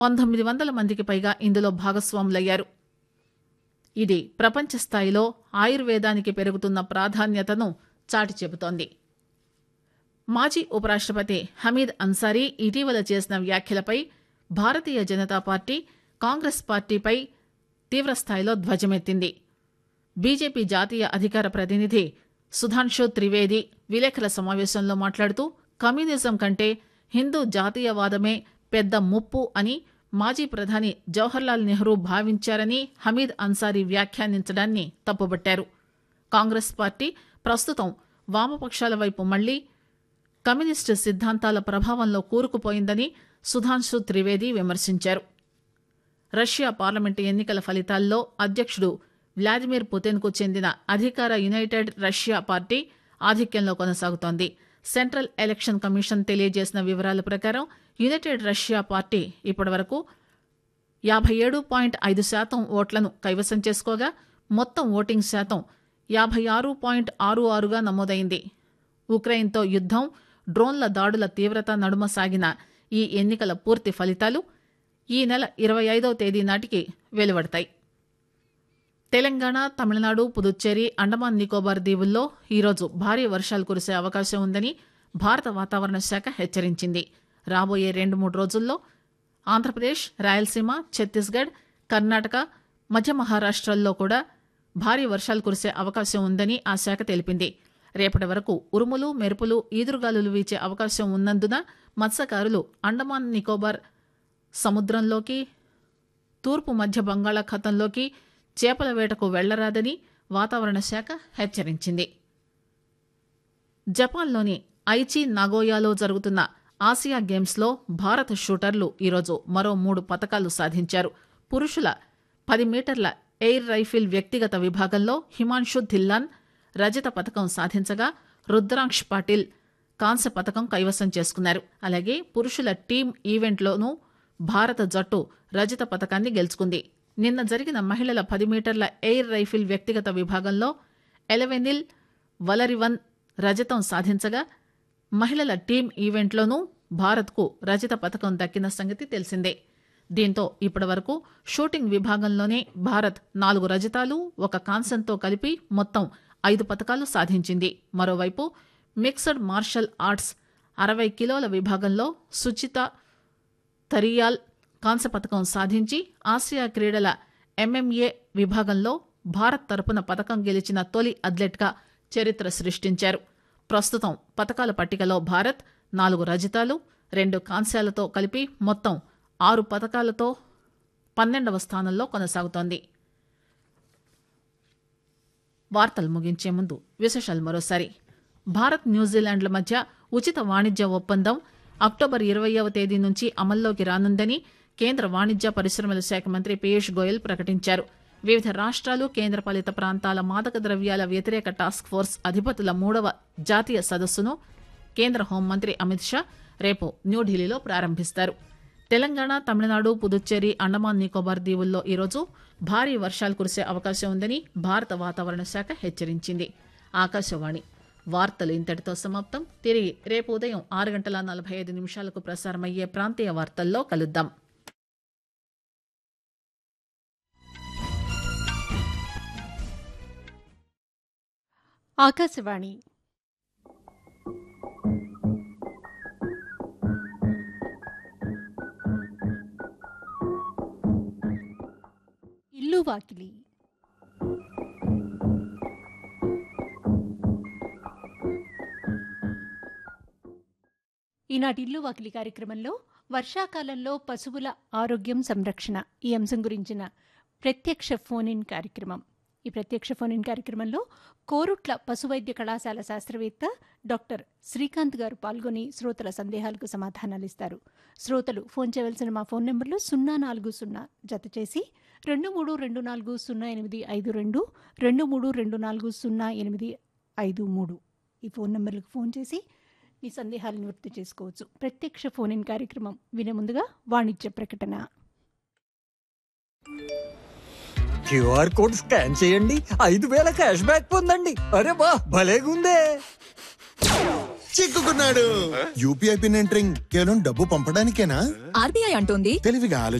పంతొమ్మిది వందల మందికి పైగా ఇందులో భాగస్వాములయ్యారు ఇది ప్రపంచ స్థాయిలో ఆయుర్వేదానికి పెరుగుతున్న ప్రాధాన్యతను చాటి చెబుతోంది మాజీ ఉపరాష్టపతి హమీద్ అన్సారీ ఇటీవల చేసిన వ్యాఖ్యలపై భారతీయ జనతా పార్టీ కాంగ్రెస్ పార్టీపై తీవ్రస్థాయిలో ధ్వజమెత్తింది బీజేపీ జాతీయ అధికార ప్రతినిధి సుధాంశు త్రివేది విలేకరుల సమావేశంలో మాట్లాడుతూ కమ్యూనిజం కంటే హిందూ జాతీయవాదమే పెద్ద ముప్పు అని మాజీ ప్రధాని జవహర్లాల్ నెహ్రూ భావించారని హమీద్ అన్సారీ వ్యాఖ్యానించడాన్ని తప్పుబట్టారు కాంగ్రెస్ పార్టీ ప్రస్తుతం వామపక్షాల వైపు మళ్లీ కమ్యూనిస్టు సిద్ధాంతాల ప్రభావంలో కూరుకుపోయిందని సుధాంశు త్రివేది విమర్శించారు రష్యా పార్లమెంటు ఎన్నికల ఫలితాల్లో అధ్యక్షుడు వ్లాదిమిర్ పుతిన్కు చెందిన అధికార యునైటెడ్ రష్యా పార్టీ ఆధిక్యంలో కొనసాగుతోంది సెంట్రల్ ఎలక్షన్ కమిషన్ తెలియజేసిన వివరాల ప్రకారం యునైటెడ్ రష్యా పార్టీ ఇప్పటివరకు యాభై ఏడు పాయింట్ ఐదు శాతం ఓట్లను కైవసం చేసుకోగా మొత్తం ఓటింగ్ శాతం యాభై ఆరు పాయింట్ ఆరు ఆరుగా నమోదైంది ఉక్రెయిన్తో యుద్దం డ్రోన్ల దాడుల తీవ్రత నడుమ సాగిన ఈ ఎన్నికల పూర్తి ఫలితాలు ఈ నెల ఇరవై ఐదవ తేదీ నాటికి వెలువడతాయి తెలంగాణ తమిళనాడు పుదుచ్చేరి అండమాన్ నికోబార్ దీవుల్లో ఈరోజు భారీ వర్షాలు కురిసే అవకాశం ఉందని భారత వాతావరణ శాఖ హెచ్చరించింది రాబోయే రెండు మూడు రోజుల్లో ఆంధ్రప్రదేశ్ రాయలసీమ ఛత్తీస్గఢ్ కర్ణాటక మధ్య మహారాష్టల్లో కూడా భారీ వర్షాలు కురిసే అవకాశం ఉందని ఆ శాఖ తెలిపింది రేపటి వరకు ఉరుములు మెరుపులు ఈదురుగాలులు వీచే అవకాశం ఉన్నందున మత్స్యకారులు అండమాన్ నికోబార్ సముద్రంలోకి తూర్పు మధ్య బంగాళాఖాతంలోకి చేపల వేటకు వెళ్లరాదని వాతావరణ శాఖ హెచ్చరించింది జపాన్లోని ఐచి నాగోయాలో జరుగుతున్న ఆసియా గేమ్స్లో భారత షూటర్లు ఈరోజు మరో మూడు పతకాలు సాధించారు పురుషుల పది మీటర్ల ఎయిర్ రైఫిల్ వ్యక్తిగత విభాగంలో హిమాన్షు ధిల్లాన్ రజత పతకం సాధించగా రుద్రాంక్ష్ పాటిల్ కాంస్య పతకం కైవసం చేసుకున్నారు అలాగే పురుషుల టీం ఈవెంట్లోనూ భారత జట్టు రజత పతకాన్ని గెలుచుకుంది నిన్న జరిగిన మహిళల పది మీటర్ల ఎయిర్ రైఫిల్ వ్యక్తిగత విభాగంలో ఎలవెనిల్ వలరివన్ రజతం సాధించగా మహిళల టీం ఈవెంట్లోనూ భారత్కు రజత పతకం దక్కిన సంగతి తెలిసిందే దీంతో ఇప్పటివరకు షూటింగ్ విభాగంలోనే భారత్ నాలుగు రజతాలు ఒక కాంస్యంతో కలిపి మొత్తం ఐదు పతకాలు సాధించింది మరోవైపు మిక్స్డ్ మార్షల్ ఆర్ట్స్ అరవై కిలోల విభాగంలో సుచిత తరియాల్ కాంస్య పథకం సాధించి ఆసియా క్రీడల ఎంఎంఏ విభాగంలో భారత్ తరపున పథకం గెలిచిన తొలి అథ్లెట్గా చరిత్ర సృష్టించారు ప్రస్తుతం పథకాల పట్టికలో భారత్ నాలుగు రజతాలు రెండు కాంస్యాలతో కలిపి మొత్తం ఆరు పథకాలతో పన్నెండవ స్థానంలో కొనసాగుతోంది వార్తలు ముగించే ముందు విశేషాలు మరోసారి భారత్ న్యూజిలాండ్ల మధ్య ఉచిత వాణిజ్య ఒప్పందం అక్టోబర్ ఇరవయవ తేదీ నుంచి అమల్లోకి రానుందని కేంద్ర వాణిజ్య పరిశ్రమల శాఖ మంత్రి పీయూష్ గోయల్ ప్రకటించారు వివిధ రాష్ట్రాలు కేంద్రపాలిత ప్రాంతాల మాదక ద్రవ్యాల వ్యతిరేక టాస్క్ ఫోర్స్ అధిపతుల మూడవ జాతీయ సదస్సును కేంద్ర హోంమంత్రి అమిత్ షా రేపు న్యూఢిల్లీలో ప్రారంభిస్తారు తెలంగాణ తమిళనాడు పుదుచ్చేరి అండమాన్ నికోబార్ దీవుల్లో ఈరోజు భారీ వర్షాలు కురిసే అవకాశం ఉందని భారత వాతావరణ శాఖ హెచ్చరించింది ఆకాశవాణి వార్తలు ఇంతటితో సమాప్తం తిరిగి రేపు ఉదయం ఆరు గంటల నలభై ఐదు నిమిషాలకు ప్రసారమయ్యే ప్రాంతీయ వార్తల్లో కలుద్దాం ఆకాశవాణి ఇల్లు వాకిలి ఈనాటి ఇల్లు వాకిలి కార్యక్రమంలో వర్షాకాలంలో పశువుల ఆరోగ్యం సంరక్షణ ఈ అంశం గురించిన ప్రత్యక్ష ఫోన్ ఇన్ కార్యక్రమం ఈ ప్రత్యక్ష ఫోన్ ఇన్ కార్యక్రమంలో కోరుట్ల పశువైద్య కళాశాల శాస్త్రవేత్త డాక్టర్ శ్రీకాంత్ గారు పాల్గొని శ్రోతల సందేహాలకు సమాధానాలు ఇస్తారు శ్రోతలు ఫోన్ చేయవలసిన మా ఫోన్ నెంబర్లు సున్నా నాలుగు సున్నా జత చేసి రెండు మూడు రెండు నాలుగు సున్నా ఎనిమిది ఐదు రెండు రెండు మూడు రెండు నాలుగు సున్నా ఎనిమిది ఐదు మూడు ఈ ఫోన్ నెంబర్లకు ఫోన్ చేసి మీ సందేహాలు నివృత్తి చేసుకోవచ్చు ప్రత్యక్ష ఫోన్ ఇన్ కార్యక్రమం వినే ముందుగా వాణిజ్య ప్రకటన క్యూఆర్ కోడ్ స్కాన్ చేయండి ఐదు వేల క్యాష్ బ్యాక్ పొందండి అరే బా భలేగుందే చిక్కుకున్నాడు యూపీఐ పిన్ ఎంటరింగ్ కేవలం డబ్బు పంపడానికేనా ఆర్బీఐ అంటోంది తెలివిగా ఆలోచించండి